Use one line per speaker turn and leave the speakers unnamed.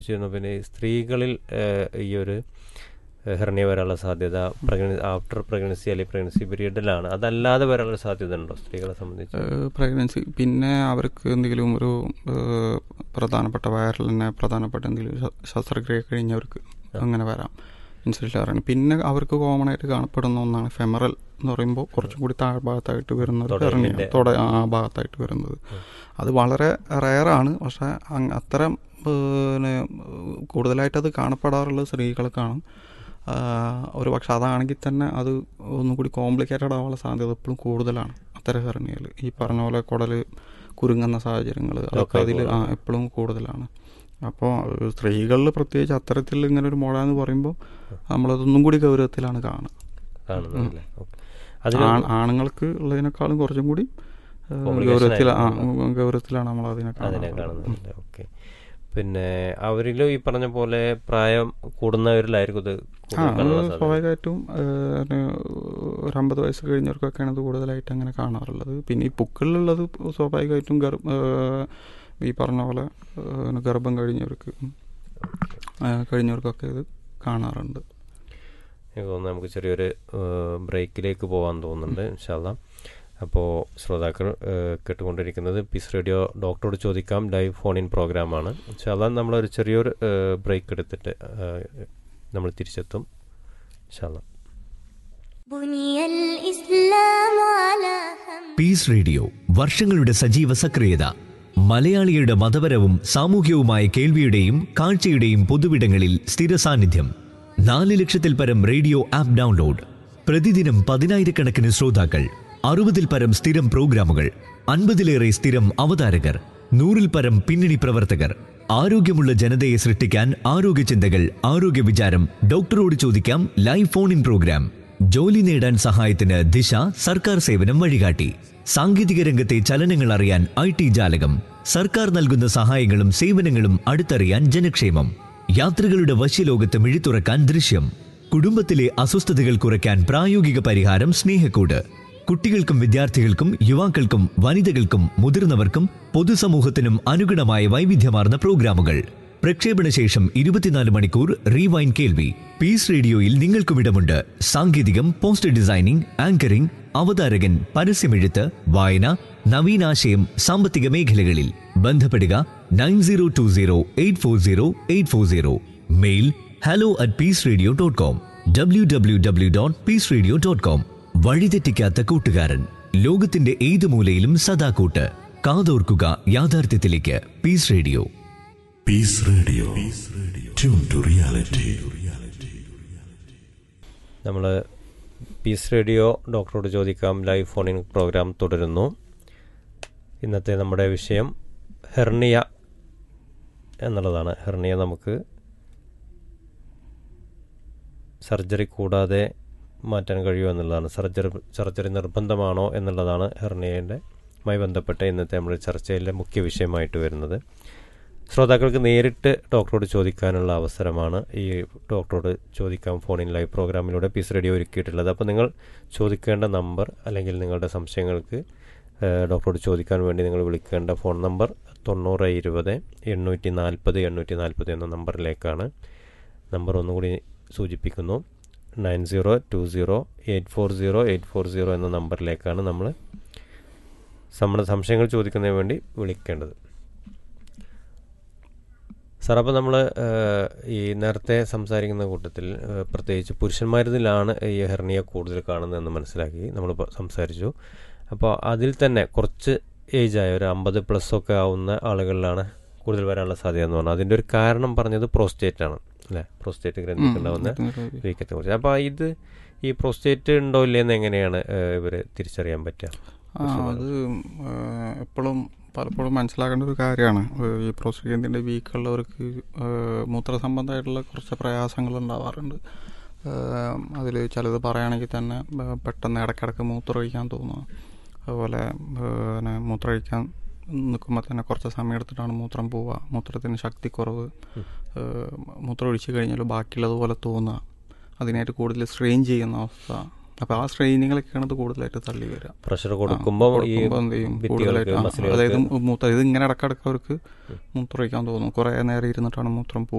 ചെയ്യുന്നു പിന്നെ ഈ സ്ത്രീകളിൽ ഏഹ്, ഈ ഒരു ഹെർണിയ വരാനുള്ള സാധ്യത പ്രഗ്നൻസി ആഫ്റ്റർ പ്രഗ്നൻസി അല്ലെങ്കിൽ പ്രഗ്നൻസി പീരീഡിലാണ് അതല്ലാതെ വരാനുള്ള സാധ്യത ഉണ്ടോ സ്ത്രീകളെ സംബന്ധിച്ച്
പ്രഗ്നൻസി പിന്നെ അവർക്ക് എന്തെങ്കിലും ഒരു ഏഹ്, പ്രധാനപ്പെട്ട വയറിൽ തന്നെ പ്രധാനപ്പെട്ട എന്തെങ്കിലും ശ- ശസ്ത്രക്രിയ കഴിഞ്ഞവർക്ക് അങ്ങനെ വരാം ഇൻസുലിൻ പിന്നെ അവർക്ക് കോമൺ ആയിട്ട് കാണപ്പെടുന്ന ഒന്നാണ് ഫെമറൽ എന്ന് പറയുമ്പോൾ കുറച്ചും കൂടി താഴ്ഭാഗത്തായിട്ട് വരുന്ന ഒരു
തുടയിലിന്റെ-
hernia. തുട ആ ഭാഗത്തായിട്ട് വരുന്നത് അത് വളരെ റയറാണ് പക്ഷെ അങ് അത്തരം പിന്നെ കൂടുതലായിട്ട് അത് കാണപ്പെടാറുള്ളത് സ്ത്രീകൾക്കാണ് ആ, ഒരു പക്ഷെ അതാണെങ്കിൽ തന്നെ അത് ഒന്നും കൂടി കോംപ്ലിക്കേറ്റഡ് ആവാനുള്ള സാധ്യത എപ്പോഴും കൂടുതലാണ് അത്തരം ഹെർണിയൽ ഈ പറഞ്ഞ പോലെ കുടൽ കുരുങ്ങുന്ന സാഹചര്യങ്ങൾ അതൊക്കെ അതിൽ ആ എപ്പോഴും കൂടുതലാണ് അപ്പോൾ സ്ത്രീകളിൽ പ്രത്യേകിച്ച് അത്തരത്തിൽ ഇങ്ങനെ ഒരു മുഴ എന്ന് പറയുമ്പോൾ നമ്മളതൊന്നും കൂടി ഗൗരവത്തിലാണ് കാണുക
കാണുന്നതല്ലേ ഓക്കെ അതിന്
ആൺ- ആണുങ്ങൾക്ക് ഉള്ളതിനേക്കാളും കുറച്ചും കൂടി ഏഹ്,
Complication
ഗൗരവത്തിൽ ആ
ആയിരിക്കും.
ഗൗരവത്തിലാണ് നമ്മൾ അതിനെ
അതിനെ
കാണുന്നത്
കാണുന്നില്ല ഓക്കെ പിന്നെ അവരിലും ഈ പറഞ്ഞ പോലെ പ്രായം കൂടുന്നവരിലായിരിക്കും ഇത്
ആ
കൂടുതൽ
അത്
കാണാനുള്ള സാധ്യത
സ്വാഭാവികമായിട്ടും ഏഹ്, പിന്നെ ഒരു അമ്പത് വയസ്സ് കഴിഞ്ഞവർക്കൊക്കെയാണ് ഇത് കൂടുതലായിട്ട് അങ്ങനെ കാണാറുള്ളത് പിന്നെ ഈ പുക്കളിലുള്ളത് സ്വാഭാവികമായിട്ടും ഗർഭ ഏഹ്, ഈ പറഞ്ഞ പോലെ ഏഹ്, ഗർഭം കഴിഞ്ഞവർക്ക് ഏഹ്, കഴിഞ്ഞവർക്കൊക്കെ ഇത് കാണാറുണ്ട്
എനിക്ക് തോന്നുന്നു നമുക്ക് ചെറിയൊരു ബ്രേക്കിലേക്ക് പോകാൻ തോന്നുന്നുണ്ട് ഇൻഷാല്ല അപ്പോൾ ശ്രോതാക്കൾ ഏഹ്, കേട്ടുകൊണ്ടിരിക്കുന്നത് പീസ് റേഡിയോ ഡോക്ടറോട് ചോദിക്കാം ലൈവ് ഫോൺ ഇൻ പ്രോഗ്രാമാണ് ഇൻഷാല്ല നമ്മളൊരു ചെറിയൊരു ബ്രേക്ക് എടുത്തിട്ട് ഏഹ്, നമ്മൾ തിരിച്ചെത്തും ഇൻഷാല്ല
بني الإسلام على خمس
പീസ് റേഡിയോ വർഷങ്ങളുടെ സജീവ സക്രിയത മലയാളിയുടെ മതപരവും സാമൂഹ്യവുമായ കേൾവിയുടെയും കാഴ്ചയുടെയും പൊതുവിടങ്ങളിൽ സ്ഥിര സാന്നിധ്യം നാല് ലക്ഷത്തിൽ പരം റേഡിയോ ആപ്പ് ഡൗൺലോഡ് പ്രതിദിനം പതിനായിരക്കണക്കിന് ശ്രോതാക്കൾ അറുപതിൽ പരം സ്ഥിരം പ്രോഗ്രാമുകൾ അൻപതിലേറെ സ്ഥിരം അവതാരകർ നൂറിൽ പരം പിന്നണി പ്രവർത്തകർ ആരോഗ്യമുള്ള ജനതയെ സൃഷ്ടിക്കാൻ ആരോഗ്യ ചിന്തകൾ ആരോഗ്യ വിചാരം ഡോക്ടറോട് ചോദിക്കാം ലൈവ് ഫോൺ ഇൻ പ്രോഗ്രാം ജോലി നേടാൻ സഹായത്തിന് ദിശ സർക്കാർ സേവനം വഴികാട്ടി സാങ്കേതിക രംഗത്തെ ചലനങ്ങൾ അറിയാൻ ഐ ടി ജാലകം സർക്കാർ നൽകുന്ന സഹായങ്ങളും സേവനങ്ങളും അടുത്തറിയാൻ ജനക്ഷേമം യാത്രികളുടെ വശ്യലോകത്ത് മിഴിത്തുറക്കാൻ ദൃശ്യം കുടുംബത്തിലെ അസ്വസ്ഥതകൾ കുറയ്ക്കാൻ പ്രായോഗിക പരിഹാരം സ്നേഹക്കൂട് കുട്ടികൾക്കും വിദ്യാർത്ഥികൾക്കും യുവാക്കൾക്കും വനിതകൾക്കും മുതിർന്നവർക്കും പൊതുസമൂഹത്തിനും അനുഗുണമായ വൈവിധ്യമാർന്ന പ്രോഗ്രാമുകൾ പ്രക്ഷേപണ ശേഷം ഇരുപത്തിനാല് മണിക്കൂർ റീവൈൻ കേൾവി പീസ് റേഡിയോയിൽ നിങ്ങൾക്കും ഇടമുണ്ട് സാങ്കേതികം പോസ്റ്റർ ഡിസൈനിംഗ് ആങ്കറിംഗ് അവതാരകൻ പരസ്യമെഴുത്ത് വായന നവീനാശയം സാമ്പത്തിക മേഖലകളിൽ ബന്ധപ്പെടുക nine zero two zero eight four zero eight four zero mail hello at Peace Radio dot com W W W dot Peace Radio dot com വഴിതെറ്റിക്കാത്ത കൂട്ടുകാരൻ ലോകത്തിന്റെ ഏത് മൂലയിലും സദാ കൂട്ട് കാതോർക്കുക യാഥാർത്ഥ്യത്തിലേക്ക് Peace Radio
Peace Radio. Tune to reality.
നമ്മൾ പീസ് റേഡിയോ ഡോക്ടറോട് ചോദിക്കാം ലൈവ് ഫോൺ ഇൻ പ്രോഗ്രാം തുടരുന്നു ഇന്നത്തെ നമ്മുടെ വിഷയം ഹെർണിയ എന്നുള്ളതാണ് ഹെർണിയ നമുക്ക് സർജറി കൂടാതെ മാറ്റാൻ കഴിയുമോ എന്നുള്ളതാണ് സർജറി സർജറി നിർബന്ധമാണോ എന്നുള്ളതാണ് ഹെർണിയയുടെ മായി ബന്ധപ്പെട്ട ഇന്നത്തെ നമ്മുടെ ചർച്ചയിലെ മുഖ്യ വിഷയമായിട്ട് വരുന്നത് ശ്രോതാക്കൾക്ക് നേരിട്ട് ഡോക്ടറോട് ചോദിക്കാനുള്ള അവസരമാണ് ഈ ഡോക്ടറോട് ചോദിക്കാം ഫോണിൻ ലൈവ് പ്രോഗ്രാമിലൂടെ പീസ് റേഡിയോ ഒരുക്കിയിട്ടുള്ളത് അപ്പോൾ നിങ്ങൾ ചോദിക്കേണ്ട നമ്പർ അല്ലെങ്കിൽ നിങ്ങളുടെ സംശയങ്ങൾക്ക് ഏഹ്, ഡോക്ടറോട് ചോദിക്കാൻ വേണ്ടി നിങ്ങൾ വിളിക്കേണ്ട ഫോൺ നമ്പർ തൊണ്ണൂറ് ഇരുപത് എണ്ണൂറ്റി നാൽപ്പത് എണ്ണൂറ്റി നാൽപ്പത് എന്ന നമ്പറിലേക്കാണ് നമ്പർ ഒന്നുകൂടി സൂചിപ്പിക്കുന്നു nine zero two zero eight four zero eight four zero എന്ന നമ്പറിലേക്കാണ് നമ്മൾ നമ്മുടെ സംശയങ്ങൾ ചോദിക്കുന്നതിന് വേണ്ടി വിളിക്കേണ്ടത് സാർ അപ്പോൾ നമ്മൾ ഈ നേരത്തെ സംസാരിക്കുന്ന കൂട്ടത്തിൽ ഏഹ്, പ്രത്യേകിച്ച് പുരുഷന്മാരിലാണ് ഈ ഹെർണിയ കൂടുതൽ കാണുന്നതെന്ന് മനസ്സിലാക്കി നമ്മൾ സംസാരിച്ചു അപ്പോൾ അതിൽ തന്നെ കുറച്ച് ഏജായ ഒരു അമ്പത് പ്ലസ് ഒക്കെ ആവുന്ന ആളുകളിലാണ് കൂടുതൽ വരാനുള്ള സാധ്യത എന്ന് പറഞ്ഞാൽ അതിൻ്റെ ഒരു കാരണം പറഞ്ഞത് പ്രോസ്റ്റേറ്റ് ആണ് അല്ലേ പ്രോസ്റ്റേറ്റ് ഗ്രന്ഥിക്ക് ഉണ്ടാവുന്ന വീക്കത്തെ കുറിച്ച് അപ്പോൾ ഇത് ഈ പ്രോസ്റ്റേറ്റ് ഉണ്ടോ ഇല്ലയെന്ന് എങ്ങനെയാണ് ഇവർ തിരിച്ചറിയാൻ പറ്റുക
ആ അത് എപ്പോഴും പലപ്പോഴും മനസ്സിലാക്കേണ്ട ഒരു കാര്യമാണ് ഈ പ്രോസ്റ്റേറ്റിൻ്റെ വീക്കുള്ളവർക്ക് മൂത്ര സംബന്ധമായിട്ടുള്ള കുറച്ച് പ്രയാസങ്ങൾ ഉണ്ടാവാറുണ്ട് അതിൽ ചിലത് പറയുകയാണെങ്കിൽ തന്നെ ഏഹ് പെട്ടെന്ന് ഇടയ്ക്കിടയ്ക്ക് മൂത്രമൊഴിക്കാൻ തോന്നുക അതുപോലെ ഏഹ് പിന്നെ മൂത്രമൊഴിക്കാൻ നിൽക്കുമ്പോൾ തന്നെ കുറച്ച് സമയം എടുത്തിട്ടാണ് മൂത്രം പോവുക മൂത്രത്തിന് ശക്തിക്കുറവ് ഏഹ് മൂത്രം ഒഴിച്ച് കഴിഞ്ഞാൽ ബാക്കിയുള്ളതുപോലെ തോന്നുക അതിനായിട്ട് കൂടുതൽ സ്ട്രെയിൻ ചെയ്യുന്ന അവസ്ഥ അപ്പോൾ ആ സ്ട്രെയിനിങ്ങിലൊക്കെയാണ് ഇത് കൂടുതലായിട്ട് തള്ളി വരിക
പ്രഷർ കൊടുക്കുമ്പോൾ ഈ
കൊടുക്കുമ്പോൾ എന്ത് ചെയ്യും
ഭിത്തികൾക്ക്
കൂടുതലായിട്ട് ആ, അതായത്
മസിലുകൾക്ക്
മൂത്ര ഇത് ഇങ്ങനെ ഇടക്കിടക്ക് അവർക്ക് മൂത്രമൊഴിക്കാൻ തോന്നും കുറേ നേരം ഇരുന്നിട്ടാണ് മൂത്രം